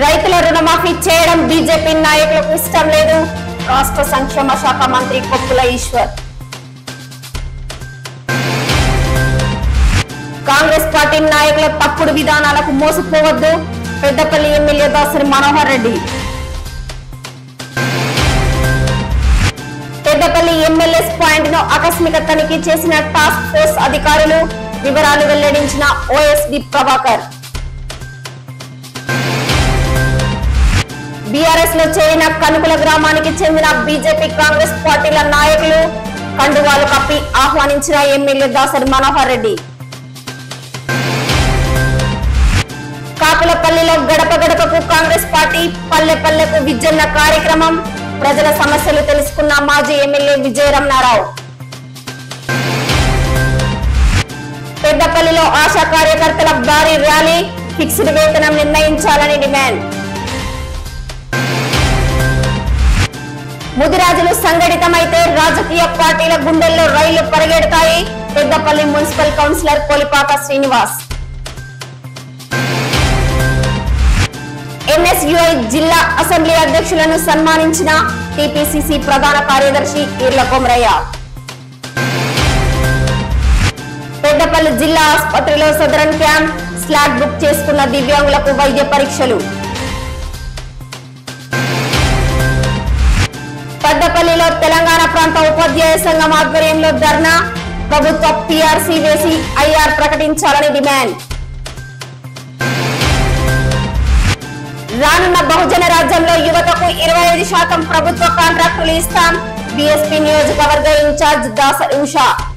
రైతుల రుణమాఫీ చేయడం బీజేపీ నాయకులకు ఇష్టం లేదు రాష్ట్ర సంక్షేమ శాఖ మంత్రి కొప్పుల ఈశ్వర్ కాంగ్రెస్ పార్టీ నాయకుల తప్పుడు విధానాలకు మోసపోవద్దు Peddapalli MLA Dasari Manohar Reddy Peddapalli MLAs point ను ఆకస్మిక తనిఖీ చేసిన టాస్క్ ఫోర్స్ అధికారులు వివరాలు వెల్లడించిన ఓఎస్డి ప్రభాకర్ బీఆర్ఎస్ లో చేరిన కనుకుల గ్రామానికి చెందిన బీజేపీ కాంగ్రెస్ పార్టీల నాయకులు కండువాలు కప్పి ఆహ్వానించిన ఎమ్మెల్యే దాసరి మనోహర్ రెడ్డి కాకులపల్లిలో గడప గడపకు కాంగ్రెస్ పార్టీ పల్లె పల్లెకు విజన్న కార్యక్రమం ప్రజల సమస్యలు తెలుసుకున్న మాజీ ఎమ్మెల్యే విజయరమణారావు పెద్దపల్లిలో ఆశా కార్యకర్తల భారీ ర్యాలీ ఫిక్స్డ్ వేతనం నిర్ణయించాలని డిమాండ్ ముదిరాజులు సంఘటితమైతే రాజకీయ పార్టీల గుండెల్లో రైళ్లు పరిగెడతాయి Peddapalli municipal councillor Kolipaka Srinivas NSUI జిల్లా అసెంబ్లీ అధ్యక్షులను సన్మానించిన టిపిసిసి ప్రధాన కార్యదర్శి ఈర్ల కొమరయ్య పెద్దపల్లి జిల్లా ఆసుపత్రిలో సదరన్ క్యాంప్ స్లాట్ బుక్ చేసుకున్న దివ్యాంగులకు వైద్య పరీక్షలు పెద్దపల్లిలో తెలంగాణ ప్రాంత ఉపాధ్యాయ సంఘం ఆధ్వర్యంలో ధర్నా ప్రభుత్వ పిఆర్సీ వేసి ఐఆర్ ప్రకటించాలని డిమాండ్ రానున్న బహుజన రాజ్యంలో యువతకు ఇరవై ఐదు శాతం ప్రభుత్వ కాంట్రాక్టులు ఇస్తాం బీఎస్పీ నియోజకవర్గ ఇన్ఛార్జ్ దాస ఉషా